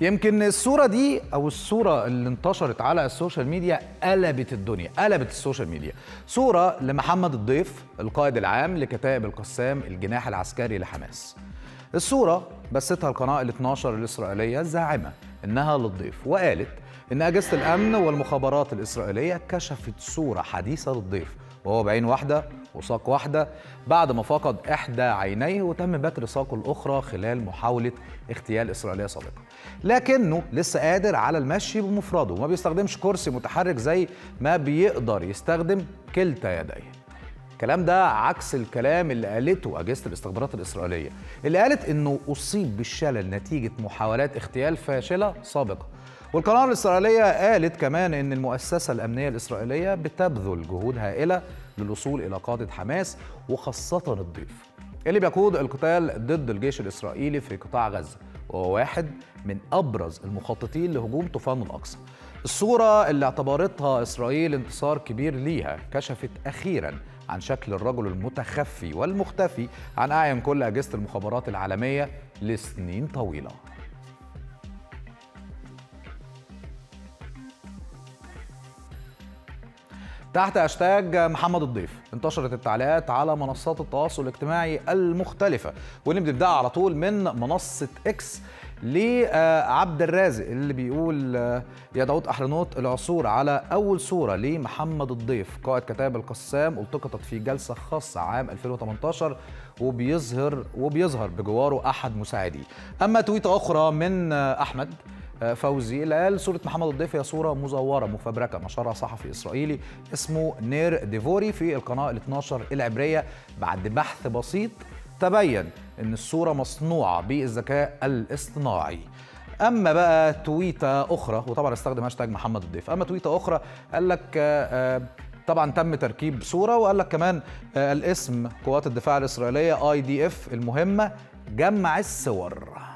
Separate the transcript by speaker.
Speaker 1: يمكن الصورة دي أو الصورة اللي انتشرت على السوشيال ميديا قلبت الدنيا قلبت السوشيال ميديا صورة لمحمد الضيف القائد العام لكتائب القسام الجناح العسكري لحماس الصورة بثتها القناة ال 12 الإسرائيلية الزاعمة إنها للضيف وقالت إن أجهزة الأمن والمخابرات الإسرائيلية كشفت صورة حديثة للضيف وهو بعين واحدة وساق واحدة بعد ما فقد إحدى عينيه وتم بتر ساقه الأخرى خلال محاولة اغتيال إسرائيلية سابقة لكنه لسه قادر على المشي بمفرده وما بيستخدمش كرسي متحرك زي ما بيقدر يستخدم كلتا يديه الكلام ده عكس الكلام اللي قالته أجهزة الاستخبارات الإسرائيلية اللي قالت إنه أصيب بالشلل نتيجة محاولات اغتيال فاشلة سابقة والقناة الإسرائيلية قالت كمان إن المؤسسة الأمنية الإسرائيلية بتبذل جهود هائلة للوصول إلى قادة حماس وخاصة الضيف اللي بيقود القتال ضد الجيش الإسرائيلي في قطاع غزة وهو واحد من أبرز المخططين لهجوم طوفان الأقصى الصورة اللي اعتبرتها إسرائيل انتصار كبير ليها كشفت أخيراً عن شكل الرجل المتخفي والمختفي عن أعين كل أجهزة المخابرات العالمية لسنين طويلة تحت هاشتاج محمد الضيف انتشرت التعليقات على منصات التواصل الاجتماعي المختلفة واللي بنبدأها على طول من منصة اكس لعبد الرازق اللي بيقول يا داود احرنوت العثور على اول صوره لمحمد الضيف قائد كتائب القسام التقطت في جلسه خاصه عام 2018 وبيظهر وبيظهر بجواره احد مساعديه اما تويته اخرى من احمد فوزي اللي قال صورة محمد الضيف هي صورة مزورة مفبركة نشرها صحفي إسرائيلي اسمه نير ديفوري في القناة ال 12 العبرية بعد بحث بسيط تبين ان الصوره مصنوعه بالذكاء الاصطناعي اما بقى تويته اخرى وطبعا استخدم هاشتاج محمد الضيف اما تويته اخرى قال لك طبعا تم تركيب صوره وقال لك كمان الاسم قوات الدفاع الاسرائيليه اي دي اف المهمه جمع الصور